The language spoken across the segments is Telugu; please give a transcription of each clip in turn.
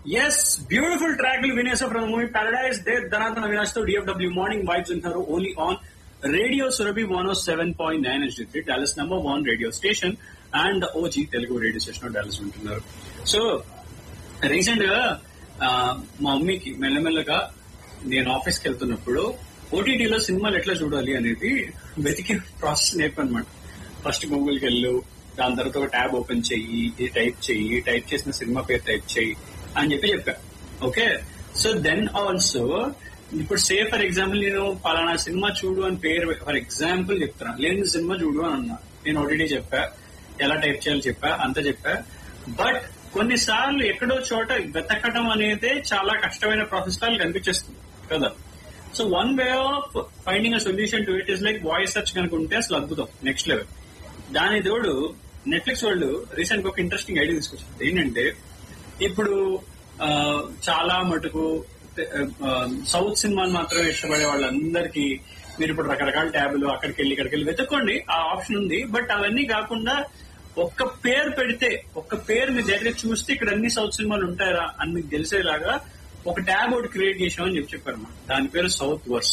ఎస్ బ్యూటిఫుల్ ట్రాక్లు వినేసా ఫ్రమ్ మూవీ పారడైజ్ దే ధనాథన అవినాష్ తో డిఎఫ్డబ్ల్యూ మార్నింగ్ వైబ్స్ ఉంటారు only on radio Surabhi one seven point nine S three Dallas number one radio station and OG Telugu radio station Dallas ఉంటున్నారు సో రీసెంట్ గా ఆ, మా మమ్మీకి మెల్లమెల్లగా నేను ఆఫీస్కి వెళ్తున్నప్పుడు ఓటీటీలో సినిమాలు ఎట్లా చూడాలి అనేది వెతికి ప్రాసెస్ నేర్పనమాట ఫస్ట్ గూగుల్కి వెళ్ళు దాని తర్వాత ఒక ట్యాబ్ ఓపెన్ చెయ్యి ఇది టైప్ చెయ్యి టైప్ చేసిన సినిమా పేరు టైప్ చెయ్యి అని చెప్పి చెప్పా ఓకే సో దెన్ ఆల్సో ఇప్పుడు సే ఫర్ ఎగ్జాంపుల్ నేను పలానా సినిమా చూడు అని పేరు ఫర్ ఎగ్జాంపుల్ చెప్తున్నా లేని సినిమా చూడు అని అన్నా నేను ఓటీటీ చెప్పా ఎలా టైప్ చేయాలో చెప్పా అంతా చెప్పా బట్ కొన్నిసార్లు ఎక్కడో చోట వెతకడం అనేది చాలా కష్టమైన ప్రాసెస్ లాగా కనిపించేస్తుంది కదా so one way of finding a solution to it is like voice search కనుక ఉంటే అసలు అద్భుతం నెక్స్ట్ లెవెల్ దాని తోడు నెట్ఫ్లిక్స్ వాళ్ళు రీసెంట్ గా ఒక ఇంట్రెస్టింగ్ ఐడియా తీసుకొచ్చింది ఏంటంటే ఇప్పుడు ఆ, చాలా మటుకు ఆ, సౌత్ సినిమాని మాత్రమే ఇష్టపడే వాళ్ళందరికీ మీరు ఇప్పుడు రకరకాల ట్యాబులు అక్కడికి వెళ్ళి ఇక్కడికి వెళ్ళి వెతుక్కోండి ఆ ఆప్షన్ ఉంది బట్ అవన్నీ కాకుండా ఒక్క పేరు పెడితే ఒక్క పేరు మీ దగ్గర చూస్తే ఇక్కడ అన్ని సౌత్ సినిమాలు ఉంటాయరా అని మీకు తెలిసేలాగా ఒక ట్యాబ్ ఒకటి క్రియేట్ చేసామని చెప్పి చెప్పారు అన్నమాట. దాని పేరు south verse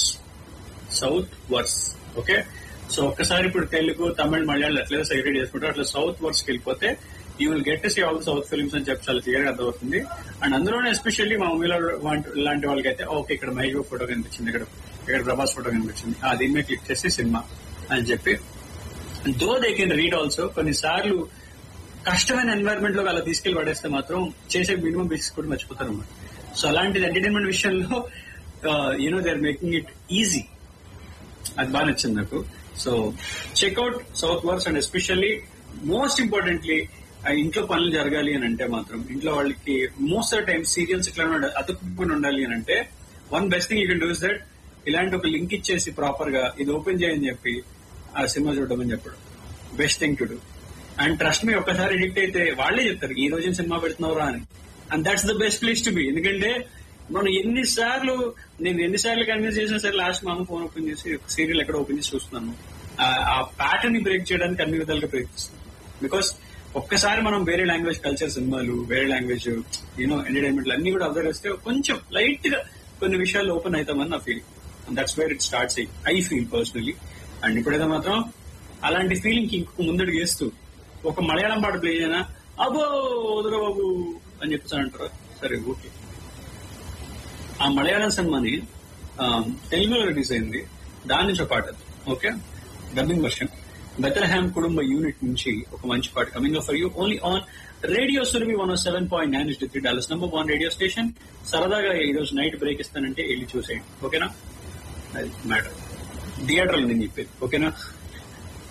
south verse okay so ఒక్కసారి ఇప్పుడు తెలుగు తమిళ మలయాళం ఎట్లయితే సెగ్రేట్ చేసుకుంటారు అట్లా సౌత్ వర్స్ కి వెళ్ళిపోతే you will get see all south films అని చెప్పి చాలా క్లియర్ గా అర్థమవుతుంది అండ్ అందులోనే ఎస్పెషల్లీ మా మూవీలో లాంటి వాళ్ళకి అయితే ఓకే ఇక్కడ మహేష్ బాబు ఫోటో కనిపించింది ఇక్కడ ఇక్కడ ప్రభాస్ ఫోటో కనిపించింది ఆ దీని మీద క్లిక్ చేసి సినిమా అని చెప్పి though they can read also కొన్నిసార్లు కష్టమైన ఎన్వైరన్మెంట్ లో అలా తీసుకెళ్లి పడేస్తే మాత్రం చేసే మినిమం బేసిక్స్ కూడా మర్చిపోతారు అన్నమాట సో అలాంటిది ఎంటర్టైన్మెంట్ విషయంలో you know they are making it easy అది బాగా నచ్చింది నాకు so check out south verse and especially most importantly ఇంట్లో పనులు జరగాలి అని అంటే మాత్రం ఇంట్లో వాళ్ళకి మోస్ట్ ఆఫ్ టైమ్ సీరియల్స్ ఇట్లా అతుక్కుని ఉండాలి అని అంటే one best thing you can do is that ఇలాంటి ఒక లింక్ ఇచ్చేసి ప్రాపర్ గా ఇది ఓపెన్ చేయని చెప్పి ఆ సినిమా చూడమని చెప్పడం best thing to do and trust me ఒక్కసారి ఎడిక్ట్ అయితే వాళ్ళే చెప్తారు ఈ రోజు సినిమా పెడుతున్నారా అని and that's the best place to be ఎందుకంటే మనం ఎన్నిసార్లు నేను ఎన్నిసార్లు కన్విన్స్ చేసినా సరే లాస్ట్ మా అమ్మ ఫోన్ ఓపెన్ చేసి సీరియల్ ఎక్కడ ఓపెన్ చేసి చూస్తున్నాను ఆ- ఆ ప్యాటర్న్ ని బ్రేక్ చేయడానికి అన్ని విధాలుగా ప్రయత్నిస్తున్నాను బికాస్ ఒక్కసారి మనం వేరే లాంగ్వేజ్ కల్చర్ సినిమాలు వేరే లాంగ్వేజ్ యూనో ఎంటర్టైన్మెంట్ అన్ని కూడా అబ్జర్వ్ చేస్తే కొంచెం లైట్ గా కొన్ని విషయాలు ఓపెన్ అవుతామని నా feeling that's where it starts I feel personally and ఇప్పుడైతే మాత్రం అలాంటి ఫీలింగ్ ఇంకొక ముందడుగు వేస్తూ ఒక మలయాళం పాట ప్లే చేయనా అబ్బో వదురా బాబు అని చెప్తానంటారు సరే ఓకే ఆ మలయాళం సినిమాని ఆ, తెలుగులో రిలీజ్ అయింది దాని నుంచి ఒక పాట ఓకే డబ్బింగ్ వర్షన్ బెతర్హామ్ కుటుంబ యూనిట్ నుంచి ఒక మంచి పాట coming for you only on radio Surabhi one seven point nine three Dallas number one radio station సరదాగా ఈ రోజు నైట్ బ్రేక్ ఇస్తానంటే వెళ్ళి చూసేయండి ఓకేనా అది మ్యాటర్ థియేటర్లో నేను చెప్పేది ఓకేనా